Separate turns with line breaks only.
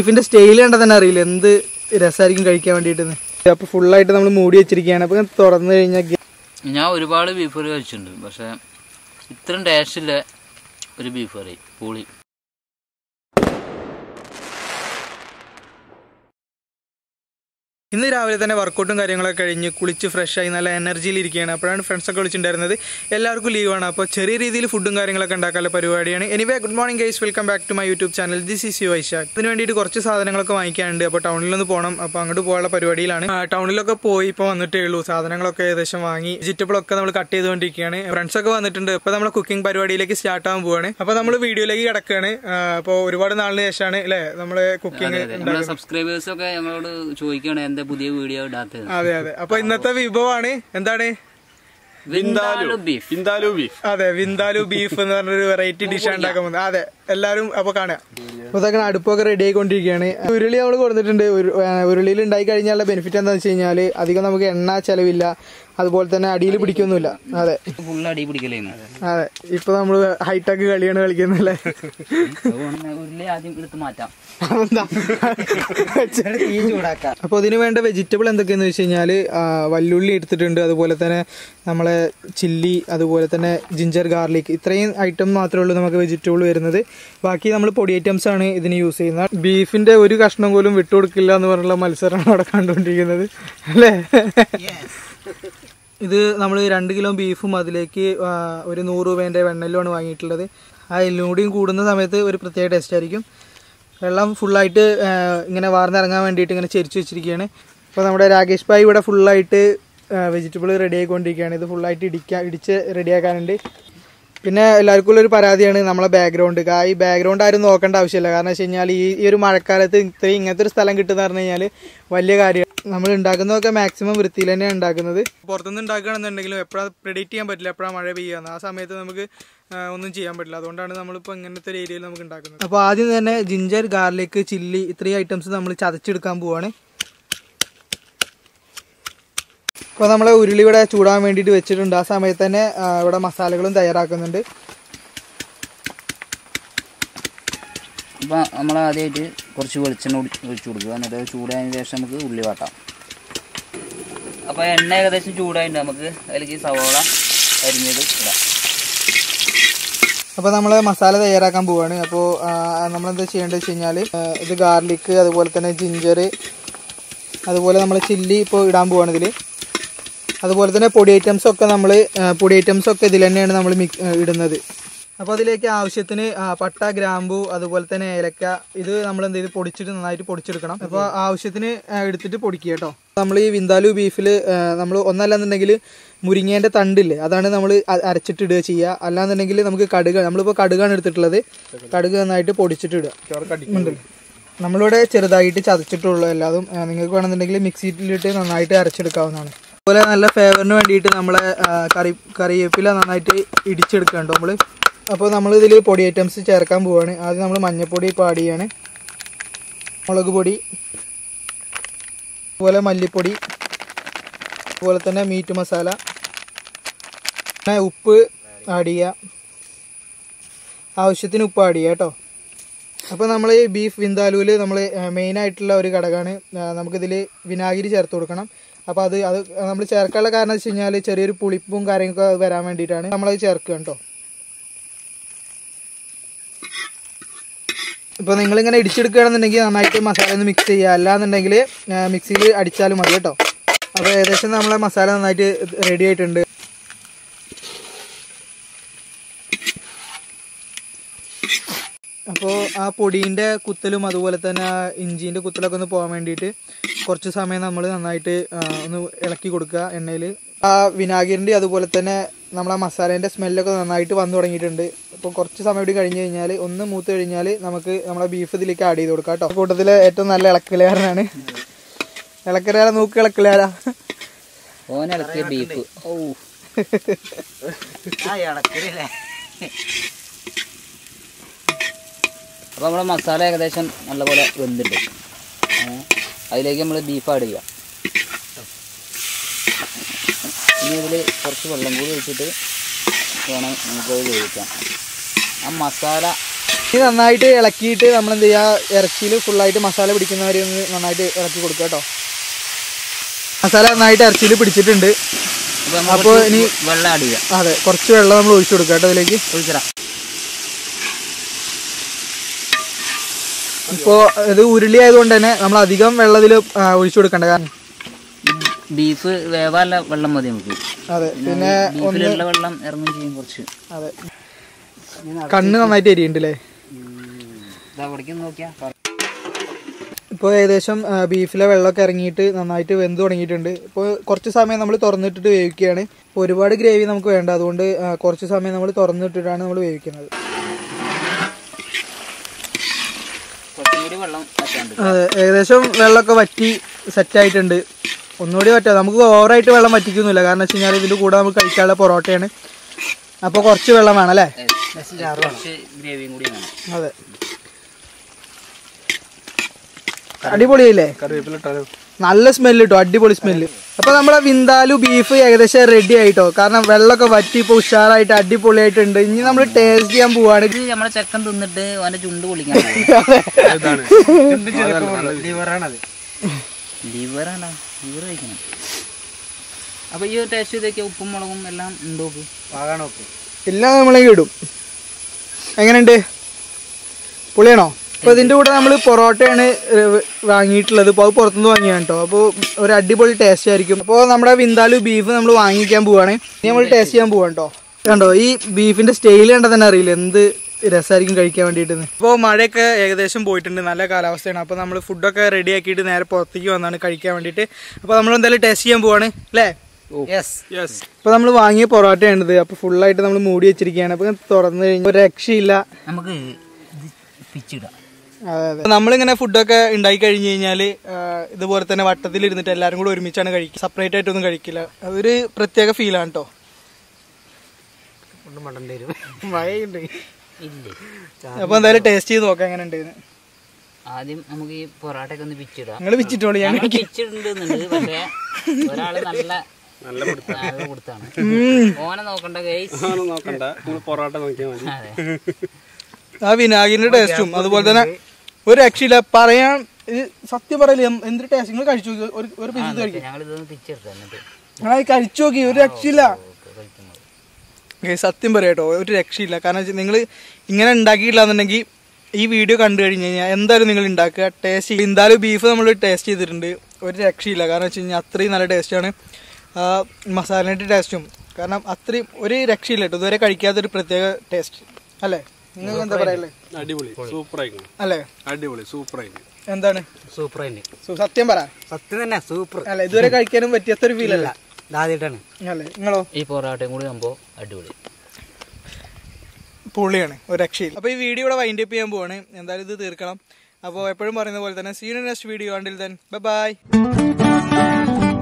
ബീഫിന്റെ സ്റ്റൈൽ കണ്ടാൽ തന്നെ അറിയില്ല എന്ത് രസമായിരിക്കും കഴിക്കാൻ വേണ്ടിയിട്ട് അപ്പൊ ഫുള്ളായിട്ട് നമ്മൾ മൂടി വെച്ചിരിക്കുകയാണ് അപ്പൊ തുറന്നു കഴിഞ്ഞാൽ
ഞാൻ ഒരുപാട് ബീഫ് കറി കഴിച്ചിട്ടുണ്ട് പക്ഷെ ഇത്രയും ടേസ്റ്റില്ല ഒരു ബീഫ് കറി പൂളി
ഇന്ന് രാവിലെ തന്നെ വർക്കൗട്ടും കാര്യങ്ങളൊക്കെ കഴിഞ്ഞ് കുളിച്ച് ഫ്രഷ് ആയി നല്ല എനർജിയിൽ ഇരിക്കുകയാണ് അപ്പോഴാണ് ഫ്രണ്ട്സൊക്കെ വിളിച്ചിട്ടുണ്ടായിരുന്നത് എല്ലാവർക്കും ലീവാണ് അപ്പോൾ ചെറിയ രീതിയിൽ ഫുഡും കാര്യങ്ങളൊക്കെ ഉണ്ടാക്കാനുള്ള പരിപാടിയാണ് anyway good morning guys welcome back to my YouTube channel this is you Vaishakh അതിന് വേണ്ടിയിട്ട് കുറച്ച് സാധനങ്ങളൊക്കെ വാങ്ങിക്കാനുണ്ട് അപ്പോൾ ടൗണിലൊന്ന് പോകണം അപ്പോൾ അങ്ങോട്ട് പോകാനുള്ള പരിപാടിയിലാണ് ആ, ടൗണിലൊക്കെ പോയി ഇപ്പോൾ വന്നിട്ടേ ഉള്ളൂ സാധനങ്ങളൊക്കെ ഏകദേശം വാങ്ങി വെജിറ്റബിളൊക്കെ നമ്മൾ കട്ട് ചെയ്തുകൊണ്ടിരിക്കുകയാണ് ഫ്രണ്ട്സൊക്കെ വന്നിട്ടുണ്ട് ഇപ്പോൾ നമ്മൾ കുക്കിംഗ് പരിപാടിയിലേക്ക് സ്റ്റാർട്ട് ആകാൻ പോവാണ് അപ്പോൾ നമ്മൾ വീഡിയോയിലേക്ക് കിടക്കുകയാണ് അപ്പോൾ ഒരുപാട് നാളിന് ശേഷമാണ് അല്ലേ നമ്മൾ കുക്കിംഗ്
നമ്മുടെ സബ്സ്ക്രൈബേഴ്സ് ഒക്കെ ഞങ്ങളോട് ചോദിക്കുകയാണ് എന്താ പുതിയ വീഡിയോ ഇടാത്തത്
അതെ അതെ അപ്പൊ ഇന്നത്തെ വിഭവമാണ് എന്താണ്
വിന്താലു ബീഫ്
വിന്താലു ബീഫ്
അതെ വിന്താലു ബീഫ് എന്ന് പറഞ്ഞൊരു വെറൈറ്റി ഡിഷ് ഉണ്ടാക്കാൻ പോകുന്നത് അതെ എല്ലാരും അപ്പൊ കാണാം അപ്പൊ ഇതൊക്കെ അടുപ്പൊക്കെ റെഡി ആയിക്കൊണ്ടിരിക്കുകയാണ് ഉരുളി നമ്മൾ കൊടുത്തിട്ടുണ്ട് ഉരു- ആ, ഉരുളിയിൽ ഉണ്ടായി കഴിഞ്ഞാലുള്ള ബെനിഫിറ്റ് എന്താണെന്ന് വെച്ച് കഴിഞ്ഞാല് അധികം നമുക്ക് എണ്ണ ചെലവില്ല അതുപോലെ തന്നെ അടിയിൽ പിടിക്കൊന്നുമില്ല അതെ
ഫുള്ള് അടി പിടിക്കലേന്ന്
അതെ ഇപ്പൊ നമ്മള് ഹൈടെക് കളിയാണ് കളിക്കുന്നല്ലേ
അതുകൊണ്ട് ഉരുളി ആദ്യം എടുത്ത് മാറ്റാം
അതെന്താ? അപ്പൊ ഇതിന് വേണ്ട വെജിറ്റബിൾ എന്തൊക്കെയാന്ന് വെച്ച് കഴിഞ്ഞാല് ആ, വല്ലുള്ളി എടുത്തിട്ടുണ്ട് അതുപോലെ തന്നെ നമ്മളെ ചില്ലി അതുപോലെ തന്നെ ജിഞ്ചർ ഗാർലിക് ഇത്രയും ഐറ്റം മാത്രമേ ഉള്ളൂ നമുക്ക് വെജിറ്റബിൾ വരുന്നത് ബാക്കി നമ്മൾ പൊടി ഐറ്റംസ് ആണ് ഇതിന് യൂസ് ചെയ്യുന്നത് ബീഫിന്റെ ഒരു കഷ്ണം പോലും വിട്ടുകൊടുക്കില്ല എന്ന് പറഞ്ഞുള്ള മത്സരമാണ് അവിടെ കണ്ടുകൊണ്ടിരിക്കുന്നത് അല്ലേ ഇത് നമ്മൾ രണ്ട് കിലോ ബീഫും അതിലേക്ക് ആ, ഒരു നൂറ് രൂപേൻ്റെ വെണ്ണലുമാണ് വാങ്ങിയിട്ടുള്ളത് ആ എല്ലും കൂടിയും കൂടുന്ന സമയത്ത് ഒരു പ്രത്യേക ടേസ്റ്റ് ആയിരിക്കും വെള്ളം ഫുള്ളായിട്ട് ഇങ്ങനെ വാർന്നിറങ്ങാൻ വേണ്ടിയിട്ട് ഇങ്ങനെ ചെരിച്ച് വെച്ചിരിക്കുകയാണ് അപ്പോൾ നമ്മുടെ രാകേഷ് ഭായി ഇവിടെ ഫുള്ളായിട്ട് വെജിറ്റബിൾ റെഡി ആയിക്കൊണ്ടിരിക്കുകയാണ് ഇത് ഫുള്ളായിട്ട് ഇടിക്കാൻ ഇടിച്ച് റെഡിയാക്കാനുണ്ട് പിന്നെ എല്ലാവർക്കും ഉള്ളൊരു പരാതിയാണ് നമ്മളെ ബാക്ക്ഗ്രൗണ്ട് ഈ ബാക്ക്ഗ്രൗണ്ട് ആരും നോക്കേണ്ട ആവശ്യമില്ല കാരണം വെച്ച് കഴിഞ്ഞാൽ ഈ ഈ ഒരു മഴക്കാലത്ത് ഇത്രയും ഇങ്ങനത്തെ ഒരു സ്ഥലം കിട്ടുന്ന പറഞ്ഞു കഴിഞ്ഞാൽ വലിയ കാര്യം നമ്മൾ ഉണ്ടാക്കുന്നതൊക്കെ മാക്സിമം വൃത്തിയിൽ തന്നെയാണ് ഉണ്ടാക്കുന്നത് പുറത്തുനിന്ന് ഉണ്ടാക്കുകയാണെന്നുണ്ടെങ്കിലും എപ്പോഴാണ് പ്രെഡിക്റ്റ് ചെയ്യാൻ പറ്റില്ല എപ്പോഴാണ് മഴ പെയ്യുക ആ സമയത്ത് നമുക്ക് ആ, ഒന്നും ചെയ്യാൻ പറ്റില്ല അതുകൊണ്ടാണ് നമ്മളിപ്പോൾ ഇങ്ങനത്തെ ഒരു ഏരിയയിൽ നമുക്ക് ഉണ്ടാക്കുന്നത് അപ്പോൾ ആദ്യം തന്നെ ജിഞ്ചർ ഗാർലിക് ചില്ലി ഇത്രയും ഐറ്റംസ് നമ്മൾ ചതച്ചെടുക്കാൻ പോവാണ് അപ്പോൾ നമ്മൾ ഉരുളി ഇവിടെ ചൂടാൻ വേണ്ടിയിട്ട് വെച്ചിട്ടുണ്ട് ആ സമയത്ത് തന്നെ ആ, ഇവിടെ മസാലകളും തയ്യാറാക്കുന്നുണ്ട്
അപ്പം നമ്മൾ ആദ്യമായിട്ട് കുറച്ച് വെളിച്ചെണ്ണ ഒടി- ഒഴിച്ച് കൊടുക്കുക എന്നിട്ട് അത് ചൂടായതിനു ശേഷം നമുക്ക് ഉള്ളി വാട്ടാം അപ്പോൾ എണ്ണ ഏകദേശം ചൂടായിട്ടുണ്ട് നമുക്ക് അതിലേക്ക് സവോള അരിഞ്ഞത് ഇടാം
അപ്പോൾ നമ്മൾ മസാല തയ്യാറാക്കാൻ പോവാണ് അപ്പോൾ നമ്മളെന്താ ചെയ്യേണ്ടത് വെച്ച് കഴിഞ്ഞാൽ ഇത് ഗാർലിക് അതുപോലെ തന്നെ ജിഞ്ചർ അതുപോലെ നമ്മൾ ചില്ലി ഇപ്പോൾ ഇടാൻ പോവാണ് ഇതിൽ അതുപോലെ തന്നെ പൊടി ഐറ്റംസ് ഒക്കെ നമ്മൾ പൊടി ഐറ്റംസ് ഒക്കെ ഇതിൽ തന്നെയാണ് നമ്മൾ മിക്സ് ഇടുന്നത് അപ്പോൾ അതിലേക്ക് ആവശ്യത്തിന് ആ, പട്ട ഗ്രാമ്പു അതുപോലെ തന്നെ ഏലക്ക ഇത് നമ്മൾ എന്ത് ചെയ്ത് പൊടിച്ചിട്ട് നന്നായിട്ട് പൊടിച്ചെടുക്കണം അപ്പോൾ ആവശ്യത്തിന് ആ, എടുത്തിട്ട് പൊടിക്കുക കേട്ടോ നമ്മൾ ഈ വിന്താലു ബീഫിൽ നമ്മൾ ഒന്നല്ലാന്നുണ്ടെങ്കിൽ മുരിങ്ങേൻ്റെ തണ്ടില്ലേ അതാണ് നമ്മൾ അരച്ചിട്ട് ഇടുക ചെയ്യുക അല്ലാന്നുണ്ടെങ്കിൽ നമുക്ക് കടുക് നമ്മളിപ്പോൾ കടുകാണ് എടുത്തിട്ടുള്ളത് കടുക് നന്നായിട്ട് പൊടിച്ചിട്ട് ഇടുക ഉണ്ടല്ലോ നമ്മളിവിടെ ചെറുതായിട്ട് ചതച്ചിട്ടുള്ളൂ എല്ലാതും ആ, നിങ്ങൾക്ക് വേണമെന്നുണ്ടെങ്കിൽ മിക്സിയിലിട്ട് നന്നായിട്ട് അരച്ചെടുക്കാവുന്നതാണ് അതുപോലെ നല്ല ഫ്ലേവറിന് വേണ്ടിയിട്ട് നമ്മളെ ആ, കറി കറിവേപ്പില നന്നായിട്ട് ഇടിച്ചെടുക്കണ്ടോ നമ്മൾ അപ്പോൾ നമ്മൾ ഇതിൽ പൊടി ഐറ്റംസ് ചേർക്കാൻ പോവുകയാണ് ആദ്യം നമ്മൾ മഞ്ഞൾപ്പൊടി ഇപ്പോൾ ആഡ് ചെയ്യാണ് മുളക് പൊടി അതുപോലെ മല്ലിപ്പൊടി അതുപോലെ തന്നെ മീറ്റ് മസാല പിന്നെ ഉപ്പ് ആഡ് ചെയ്യുക ആവശ്യത്തിന് ഉപ്പ് ആഡ് ചെയ്യുക കേട്ടോ അപ്പോൾ നമ്മൾ ഈ ബീഫ് വിന്താലുവിൽ നമ്മൾ മെയിൻ ആയിട്ടുള്ള ഒരു ഘടകമാണ് നമുക്കിതിൽ വിനാഗിരി ചേർത്ത് കൊടുക്കണം അപ്പോൾ അത് അത് നമ്മൾ ചേർക്കാനുള്ള കാരണം വെച്ച് കഴിഞ്ഞാൽ ചെറിയൊരു പുളിപ്പും കാര്യങ്ങളൊക്കെ വരാൻ വേണ്ടിയിട്ടാണ് നമ്മളത് ചേർക്കുക കേട്ടോ ഇപ്പോൾ നിങ്ങളിങ്ങനെ ഇടിച്ചെടുക്കുകയാണെന്നുണ്ടെങ്കിൽ നന്നായിട്ട് മസാല ഒന്ന് മിക്സ് ചെയ്യുക അല്ലാന്നുണ്ടെങ്കിൽ മിക്സിയിൽ അടിച്ചാലും മതി കേട്ടോ അപ്പോൾ ഏകദേശം നമ്മളെ മസാല നന്നായിട്ട് റെഡി ആയിട്ടുണ്ട് അപ്പോൾ ആ പൊടീൻ്റെ കുത്തലും അതുപോലെ തന്നെ ആ ഇഞ്ചീൻ്റെ കുത്തലൊക്കെ ഒന്ന് പോകാൻ വേണ്ടിയിട്ട് കുറച്ച് സമയം നമ്മൾ നന്നായിട്ട് ആ, ഒന്ന് ഇളക്കി കൊടുക്കുക എണ്ണയിൽ ആ വിനാഗിരിൻ്റെ അതുപോലെ തന്നെ നമ്മളെ മസാലേൻ്റെ സ്മെല്ലൊക്കെ നന്നായിട്ട് വന്നു തുടങ്ങിയിട്ടുണ്ട് അപ്പോൾ കുറച്ച് സമയം കൂടി കഴിഞ്ഞ് കഴിഞ്ഞാൽ ഒന്ന് മൂത്ത് കഴിഞ്ഞാൽ നമുക്ക് നമ്മളെ ബീഫ് ഇതിലേക്ക് ആഡ് ചെയ്ത് കൊടുക്കാം കേട്ടോ കൂട്ടത്തിൽ ഏറ്റവും നല്ല ഇളക്കലുകാരനാണ് ഇളക്കലാര നോക്ക് ഇളക്കലാരാ
ഓൻ ഇളക്കിയ ബീഫ് ഓ അപ്പോൾ നമ്മുടെ മസാല ഏകദേശം നല്ലപോലെ വെന്തിട്ടുണ്ട് ഏ, അതിലേക്ക് നമ്മൾ ബീഫ് ആഡ് ചെയ്യാം ഇനി ഇതിൽ കുറച്ച് വെള്ളം കൂടി ഒഴിച്ചിട്ട് വേണം നമുക്കത് വേവിക്കാം ആ മസാല
ഇനി നന്നായിട്ട് ഇളക്കിയിട്ട് നമ്മൾ എന്ത് ചെയ്യുക ഇറച്ചിയിൽ ഫുള്ളായിട്ട് മസാല പിടിക്കുന്നവരെ ഒന്ന് നന്നായിട്ട് ഇളക്കി കൊടുക്കുക കേട്ടോ മസാല നന്നായിട്ട് ഇറച്ചിയിൽ പിടിച്ചിട്ടുണ്ട്
അപ്പൊ നമ്മൾ
അപ്പോൾ
കുറച്ച്
ഇനി
വെള്ളം ആഡ് ചെയ്യാം
അതെ കുറച്ച് വെള്ളം നമ്മൾ ഒഴിച്ചു കൊടുക്കുക കേട്ടോ അതിലേക്ക്
ഒഴിച്ചരാ
ഇപ്പോൾ ഇത് ഉരുളി ആയതുകൊണ്ട് തന്നെ നമ്മൾ അധികം വെള്ളത്തിൽ ഒഴിച്ചു കൊടുക്കണ്ട കാരണം
ബീഫ് വേവാല്ല വെള്ളം മതി നമുക്ക്
അതെ പിന്നെ
ബീഫിലുള്ള വെള്ളം ഇറങ്ങും ചെയ്യും കുറച്ച്
അതെ കണ്ണ് നന്നായിട്ട് എരിയുണ്ട് അല്ലേ
ഇതാ അവിടേക്ക് നോക്കിയാ
ഇപ്പോൾ ഏകദേശം ആ, ബീഫിലെ വെള്ളമൊക്കെ ഇറങ്ങിയിട്ട് നന്നായിട്ട് വെന്ത് തുടങ്ങിയിട്ടുണ്ട് ഇപ്പോൾ കുറച്ച് സമയം നമ്മൾ തുറന്നിട്ടിട്ട് വേവിക്കുകയാണ് ഇപ്പോൾ ഒരുപാട് ഗ്രേവി നമുക്ക് വേണ്ട അതുകൊണ്ട് ആ, കുറച്ച് സമയം നമ്മൾ തുറന്നിട്ടിട്ടാണ് നമ്മൾ വേവിക്കുന്നത്
കുറച്ചും കൂടി വെള്ളം വറ്റാണ്ട്
അതെ ഏകദേശം വെള്ളമൊക്കെ വറ്റി സെറ്റ് ആയിട്ടുണ്ട് ഒന്നുകൂടി പറ്റാം നമുക്ക് ഓവറായിട്ട് വെള്ളം വറ്റിക്കുന്നില്ല കാരണം വെച്ച് കഴിഞ്ഞാൽ ഇതിൻ്റെ കൂടെ നമുക്ക് കഴിക്കാനുള്ള പൊറോട്ടയാണ് അപ്പോൾ കുറച്ച് വെള്ളം വേണം അല്ലേ
കുറച്ച് ഗ്രേവിയും കൂടി വേണം
അതെ അടിപൊളിയല്ലേ നല്ല സ്മെല്ല് കിട്ടും അടിപൊളി സ്മെല്ല് അപ്പൊ നമ്മളെ വിന്താലു ബീഫ് ഏകദേശം റെഡി ആയിട്ടോ കാരണം വെള്ളമൊക്കെ വറ്റി ഇപ്പൊ ഉഷാറായിട്ട് അടിപൊളിയായിട്ടുണ്ട് ഇനി നമ്മൾ ടേസ്റ്റ് ചെയ്യാൻ പോവാണ്
ഇത് നമ്മളെ ചെക്കൻ തിന്നിട്ട് അവന്റെ ചുണ്ട് പൊളിക്കാൻ ലിവറാണ് ലിവർ കഴിക്കണം അപ്പൊ ഈ ടേസ്റ്റ് ചെയ്തൊക്കെ ഉപ്പും മുളകും എല്ലാം ഉണ്ടോക്ക്
എല്ലാം നമ്മളെ ഇടും എങ്ങനെയുണ്ട് പൊളിയാണോ അപ്പൊ ഇതിന്റെ കൂടെ നമ്മൾ പൊറോട്ടയാണ് ഏഹ്, വാങ്ങിയിട്ടുള്ളത് ഇപ്പോൾ അത് പുറത്തുനിന്ന് വാങ്ങിയാണ് കേട്ടോ അപ്പോൾ ഒരു അടിപൊളി ടേസ്റ്റ് ആയിരിക്കും അപ്പോൾ നമ്മുടെ വിന്താലു ബീഫ് നമ്മൾ വാങ്ങിക്കാൻ പോവാണ് ഇനി നമ്മൾ ടേസ്റ്റ് ചെയ്യാൻ പോവാണ് കേട്ടോ കണ്ടോ ഈ ബീഫിന്റെ സ്റ്റൈൽ കണ്ടാൽ തന്നെ അറിയില്ല എന്ത് രസമായിരിക്കും കഴിക്കാൻ വേണ്ടിയിട്ട് ഇപ്പോൾ മഴയൊക്കെ ഏകദേശം പോയിട്ടുണ്ട് നല്ല കാലാവസ്ഥയാണ് അപ്പോൾ നമ്മൾ ഫുഡൊക്കെ റെഡി ആക്കിയിട്ട് നേരെ പുറത്തേക്ക് വന്നാണ് കഴിക്കാൻ വേണ്ടിയിട്ട് അപ്പോൾ നമ്മൾ എന്തായാലും ടേസ്റ്റ് ചെയ്യാൻ പോവാണ് അല്ലേ
യെസ്
യെസ് ഇപ്പൊ നമ്മൾ വാങ്ങിയ പൊറോട്ടയാണിത് അപ്പൊ ഫുള്ളായിട്ട് നമ്മൾ മൂടി വെച്ചിരിക്കുകയാണ് അപ്പൊ തുറന്നു കഴിഞ്ഞാൽ ഒരു രക്ഷയില്ല
നമുക്ക് ഇത് പിച്ചിടാം
അതെ അതെ നമ്മളിങ്ങനെ ഫുഡൊക്കെ ഉണ്ടാക്കി കഴിഞ്ഞ് കഴിഞ്ഞാല് ആ, ഇതുപോലെ തന്നെ വട്ടത്തിൽ ഇരുന്നിട്ട് എല്ലാരും കൂടെ ഒരുമിച്ചാണ് കഴിക്കുക സെപ്പറേറ്റ് ആയിട്ടൊന്നും കഴിക്കില്ല അതൊരു പ്രത്യേക ഫീലാണ് കേട്ടോ മഴയുണ്ട്
ഇല്ലേ
അപ്പൊ എന്തായാലും ടേസ്റ്റ് ചെയ്ത് നോക്കാം എങ്ങനെ ഉണ്ട്
ആദ്യം നമുക്ക് ഈ പൊറോട്ടയൊക്കെ ഒന്ന് പിച്ചിടാം
നിങ്ങൾ വെച്ചിട്ടോളൂ ഞാൻ
ഞങ്ങൾ പിച്ചിടുന്നുണ്ട് പക്ഷേ ഒരാള് നല്ല നല്ല കൊടുത്താണ്
ഉം.
ഓനെ നോക്കണ്ട ഗൈസ്
നോക്കണ്ട നിങ്ങൾ പൊറോട്ട നോക്കിയാൽ മതി
അതെ
ആ വിനാഗിരിന്റെ ടേസ്റ്റും അതുപോലെ തന്നെ ഒരു രക്ഷയില്ല പറയാൻ ഇത് സത്യം പറയില്ല എന്തൊരു ടേസ്റ്റ് നിങ്ങൾ കഴിച്ചു നോക്ക്. ഒരു ഒരു പീസ് കഴിക്കും
ഞങ്ങൾ ഇതൊന്ന് പിച്ചെടുത്തു എന്നിട്ട്
ആ കഴിച്ചു നോക്കി ഒരു രക്ഷയില്ല
കഴിക്കുന്നത്
ഏയ് സത്യം പറയാം കേട്ടോ ഒരു രക്ഷയില്ല കാരണം നിങ്ങൾ ഇങ്ങനെ ഉണ്ടാക്കിയില്ല എന്നുണ്ടെങ്കിൽ ഈ വീഡിയോ കണ്ടു കഴിഞ്ഞ് കഴിഞ്ഞാൽ എന്തായാലും നിങ്ങൾ ഉണ്ടാക്കുക ടേസ്റ്റ് എന്തായാലും ബീഫ് നമ്മൾ ടേസ്റ്റ് ചെയ്തിട്ടുണ്ട് ഒരു രക്ഷയില്ല കാരണം വെച്ച് കഴിഞ്ഞാൽ അത്രയും നല്ല ടേസ്റ്റാണ് മസാലയുടെ ടേസ്റ്റും കാരണം അത്രയും ഒരു രക്ഷയില്ല കേട്ടോ ഇതുവരെ കഴിക്കാത്തൊരു പ്രത്യേക ടേസ്റ്റ് അല്ലേ നിങ്ങൾക്ക് എന്താ പറയല്ലേ
അടിപൊളി സൂപ്പർ ആയിരിക്കും
അല്ലേ
അടിപൊളി സൂപ്പർ ആയിരിക്കും
എന്താണ്
സൂപ്പർ തന്നെ
സു- സത്യം പറ
സത്യം തന്നെ സൂപ്പർ
അല്ല ഇതുവരെ കഴിക്കാനും പറ്റിയാത്തൊരു ഫീൽ അല്ല
ആദ്യമായിട്ടാണ്
അല്ലേ നിങ്ങളോ
ഈ പൊറോട്ടയും കൂടി ആകുമ്പോൾ അടിപൊളി
പൊളിയാണ് ഒരു രക്ഷയില്ല അപ്പോൾ ഈ വീഡിയോ ഇവിടെ വൈൻഡ് അപ്പ് ചെയ്യാൻ പോവാണ് എന്തായാലും ഇത് തീർക്കണം അപ്പോൾ എപ്പോഴും പറയുന്ന പോലെ തന്നെ സീൻ നെക്സ്റ്റ് വീഡിയോ കണ്ടിൽ ദെൻ ബൈ